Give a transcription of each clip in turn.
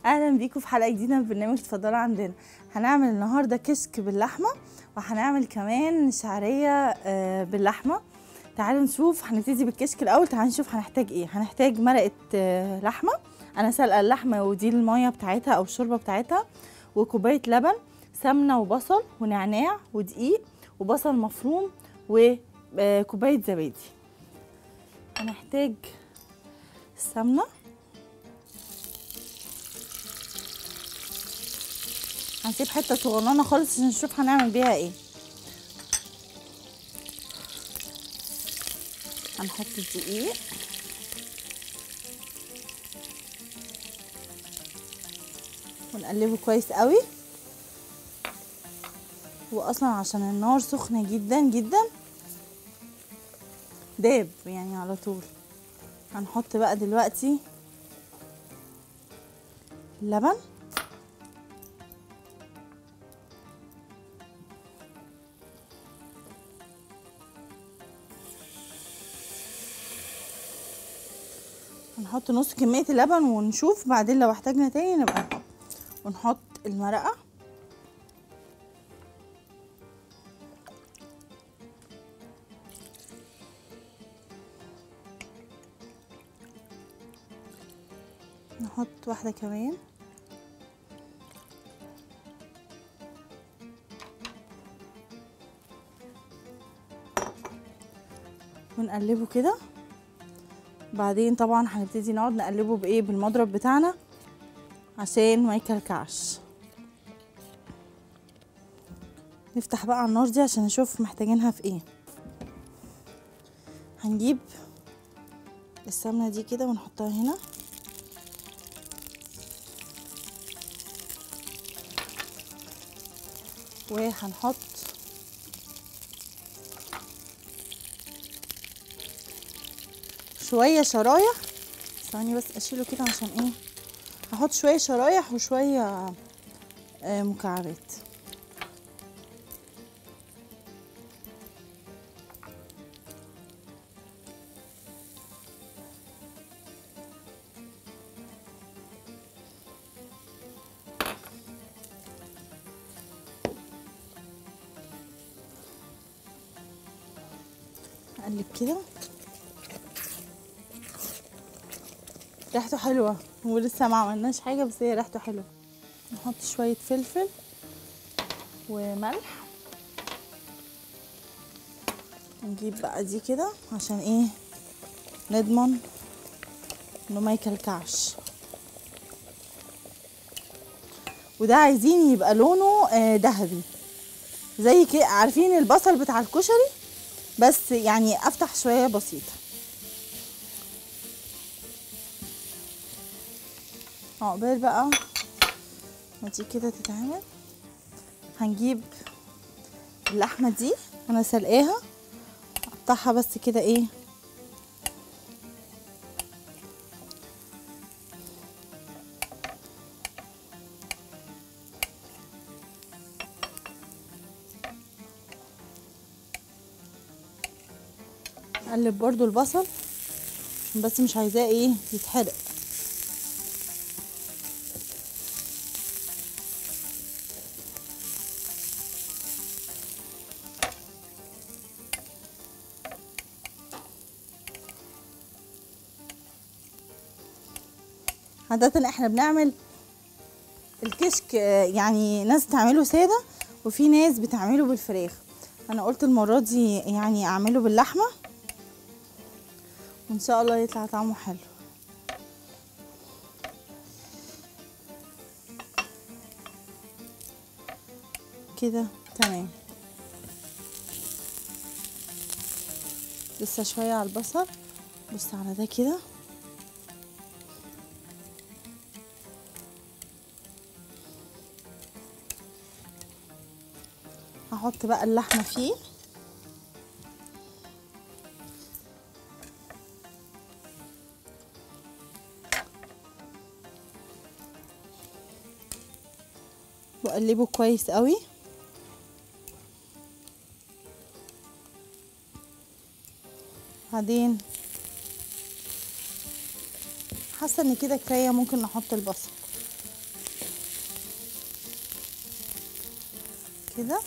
اهلا بيكم في حلقه جديده من برنامج اتفضلوا عندنا هنعمل النهارده كشك باللحمه وهنعمل كمان شعريه آه، باللحمه تعالوا نشوف هنبتدي بالكشك الاول تعالوا نشوف هنحتاج ايه هنحتاج مرقه آه، لحمه انا سلقه اللحمه ودي الميه بتاعتها او الشوربه بتاعتها وكوبايه لبن سمنه وبصل ونعناع ودقيق وبصل مفروم وكوبايه زبادي هنحتاج السمنه هنسيب حته صغننه خالص عشان نشوف هنعمل بيها ايه هنحط الدقيق ونقلبه كويس قوي واصلا عشان النار سخنه جدا جدا داب يعني على طول هنحط بقى دلوقتي اللبن هنحط نص كمية اللبن ونشوف بعدين لو احتاجنا تاني نبقى نحط ونحط المرقة نحط واحدة كمان ونقلبه كده بعدين طبعا هنبتدي نقعد نقلبه بايه بالمضرب بتاعنا عشان ما يكلكعش نفتح بقى على النار دي عشان نشوف محتاجينها في ايه هنجيب السمنه دي كده ونحطها هنا وهنحط شويه شرايح ثواني بس اشيله كده عشان ايه هحط شويه شرايح وشويه آه، مكعبات اقلب كده ريحته حلوة ولسه ما عملناش حاجة بس هي ريحته حلوة نحط شوية فلفل وملح نجيب بقى دي كده عشان ايه نضمن انه ما يكلكعش وده عايزين يبقى لونه آه، ذهبي زي كده عارفين البصل بتاع الكشري بس يعني افتح شوية بسيطة عقبال بقى ما دي كده تتعمل هنجيب اللحمة دي انا سلقاها اقطعها بس كده ايه اقلب برضو البصل عشان بس مش عايزاه ايه يتحرق عادة احنا بنعمل الكشك آه، يعني ناس بتعمله سادة وفي ناس بتعمله بالفراخ انا قلت المرة دي يعني اعمله باللحمة وان شاء الله يطلع طعمه حلو كده تمام لسه شوية على البصل بص على ده كده هحط بقى اللحمة فيه واقلبه كويس قوي بعدين حاسه ان كده كفايه ممكن نحط البصل كده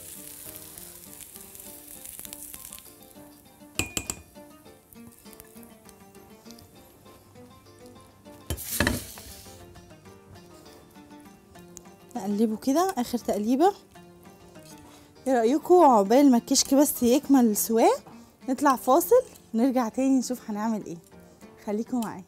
نقلبه كده اخر تقليبه ايه رايكم عقبال ما الكشك بس يكمل سواه نطلع فاصل نرجع تاني نشوف هنعمل ايه خليكم معايا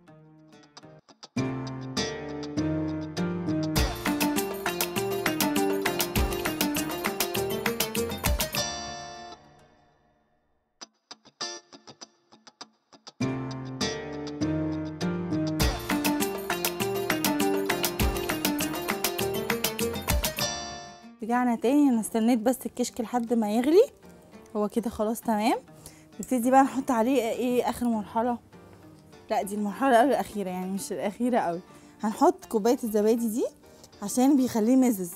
رجعنا تاني انا استنيت بس الكشك لحد ما يغلي هو كده خلاص تمام نبتدي بقى نحط عليه ايه اخر مرحله لا دي المرحله قبل الاخيره يعني مش الاخيره قوي هنحط كوبايه الزبادي دي عشان بيخليه مزز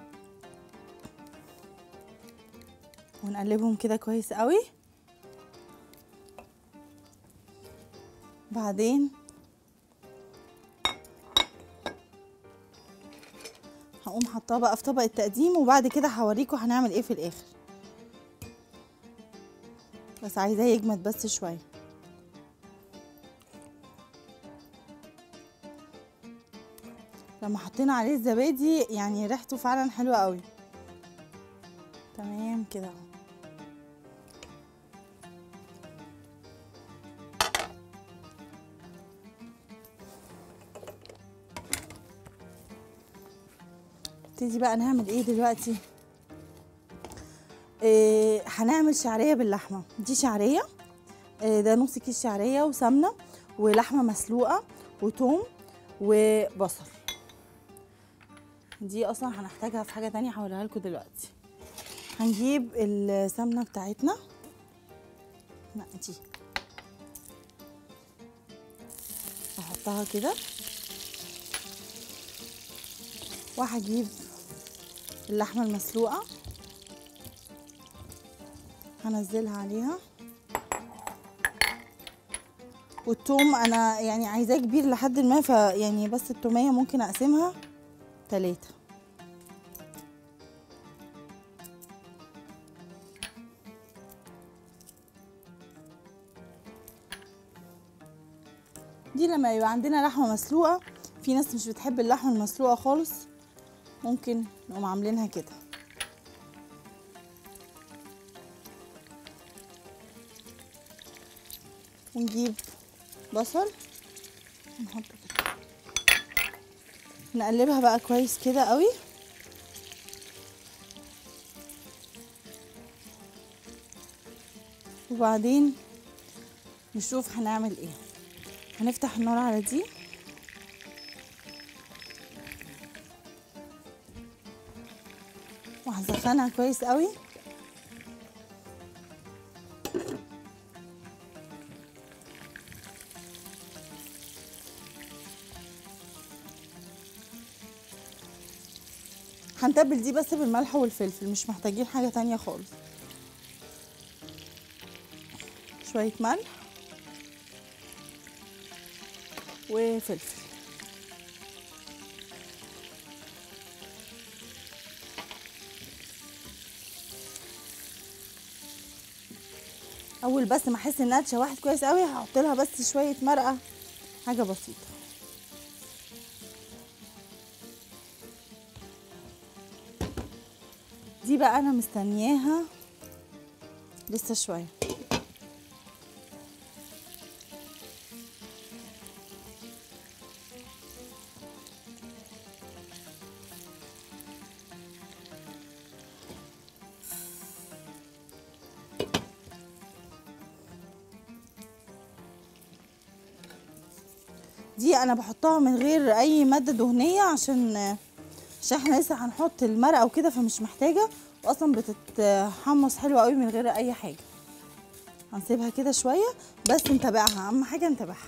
ونقلبهم كده كويس قوي بعدين هقوم حطاه بقى في طبق التقديم وبعد كده هوريكم هنعمل ايه في الاخر بس عايزاه يجمد بس شويه لما حطينا عليه الزبادي يعني ريحته فعلا حلوه قوي تمام كده اهو نبتدي بقى نعمل ايه دلوقتي إيه هنعمل شعريه باللحمه دي شعريه إيه ده نص كيس شعريه وسمنه ولحمه مسلوقه وتوم وبصل دي اصلا هنحتاجها في حاجه تانية هوريها لكم دلوقتي هنجيب السمنه بتاعتنا لا دي هحطها كده وهجيب اللحمه المسلوقه هنزلها عليها والثوم انا يعني عايزاه كبير لحد ما فيعني بس التوميه ممكن اقسمها تلاتة دي لما يبقى عندنا لحمه مسلوقه في ناس مش بتحب اللحمه المسلوقه خالص ممكن نقوم عاملينها كده ونجيب بصل نحطه كده نقلبها بقى كويس كده قوي وبعدين نشوف هنعمل ايه هنفتح النار على دي وهسخنها كويس قوي هنتبل دي بس بالملح والفلفل مش محتاجين حاجة تانية خالص شوية ملح وفلفل اول بس ما احس انها اتشوحت كويس قوي هحط لها بس شويه مرقه حاجه بسيطه دي بقى انا مستنياها لسه شويه دي انا بحطها من غير اي ماده دهنيه عشان عشان احنا لسه هنحط المرقه وكده فمش محتاجه واصلا بتتحمص حلوه قوي من غير اي حاجه هنسيبها كده شويه بس نتابعها اهم حاجه نتابعها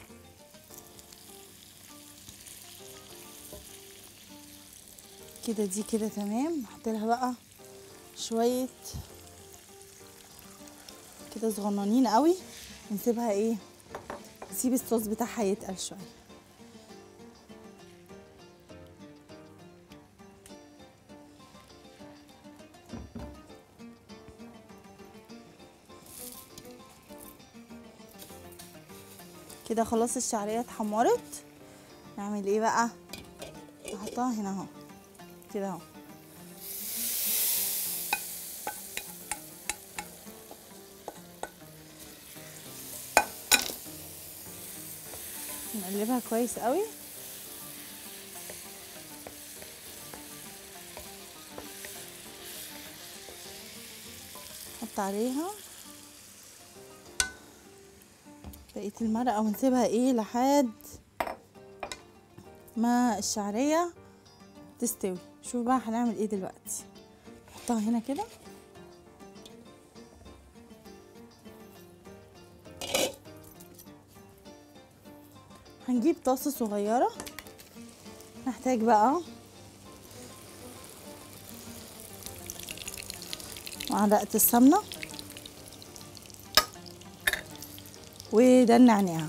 كده دي كده تمام نحط لها بقى شويه كده صغننين قوي ونسيبها ايه نسيب الصوص بتاعها يتقل شويه كده خلاص الشعريه اتحمرت نعمل ايه بقى نحطها هنا اهو كده اهو نقلبها كويس قوي نحط عليها بقية المرقة ونسيبها ايه لحد ما الشعرية تستوي شوف بقى هنعمل ايه دلوقتي نحطها هنا كده هنجيب طاسة صغيرة نحتاج بقى معلقة السمنة وده النعناع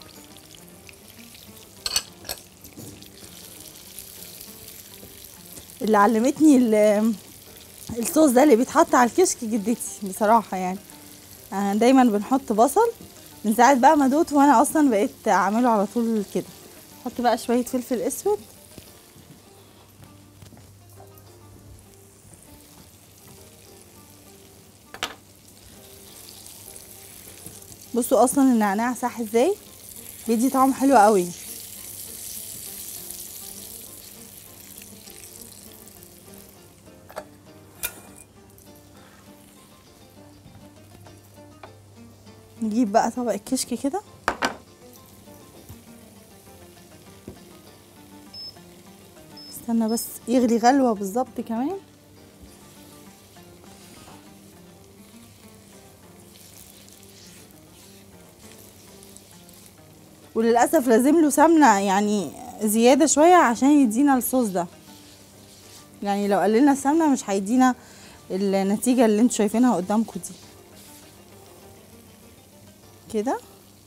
اللي علمتني ال- الصوص ده اللي بيتحط على الكشك جدتي بصراحة يعني آه، دايما بنحط بصل من ساعة بقى ما دوت وانا اصلا بقيت اعمله على طول كده احط بقى شوية فلفل اسود بصوا اصلا النعناع صح ازاي بيدي طعم حلو قوي نجيب بقى طبق الكشك كده استنى بس يغلي غلوة بالظبط كمان وللاسف لازم له سمنه يعني زياده شويه عشان يدينا الصوص ده يعني لو قللنا السمنه مش هيدينا النتيجه اللي انتوا شايفينها قدامكم دي كده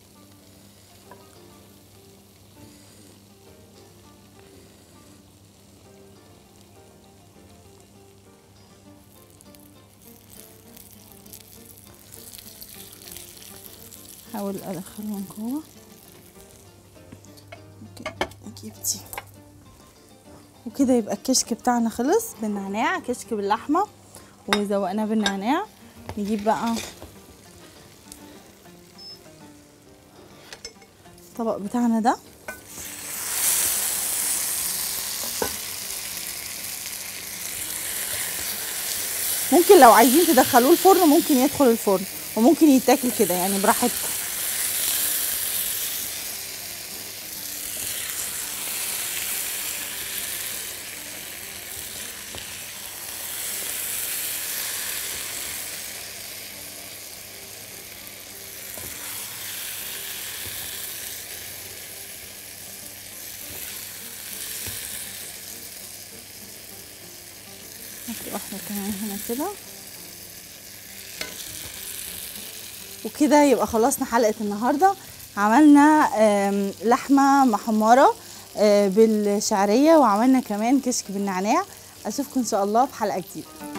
احاول ادخله من جوه اوكي نجيب دي وكده يبقى الكشك بتاعنا خلص بالنعناع كشك باللحمه وزوقناه بالنعناع نجيب بقى الطبق بتاعنا ده ممكن لو عايزين تدخلوه الفرن ممكن يدخل الفرن وممكن يتاكل كده يعني براحتكم نحط واحدة كمان هنا كده وكده يبقى خلصنا حلقة النهاردة عملنا آم، لحمة محمرة آه، بالشعرية وعملنا كمان كشك بالنعناع اشوفكم ان شاء الله في حلقة جديدة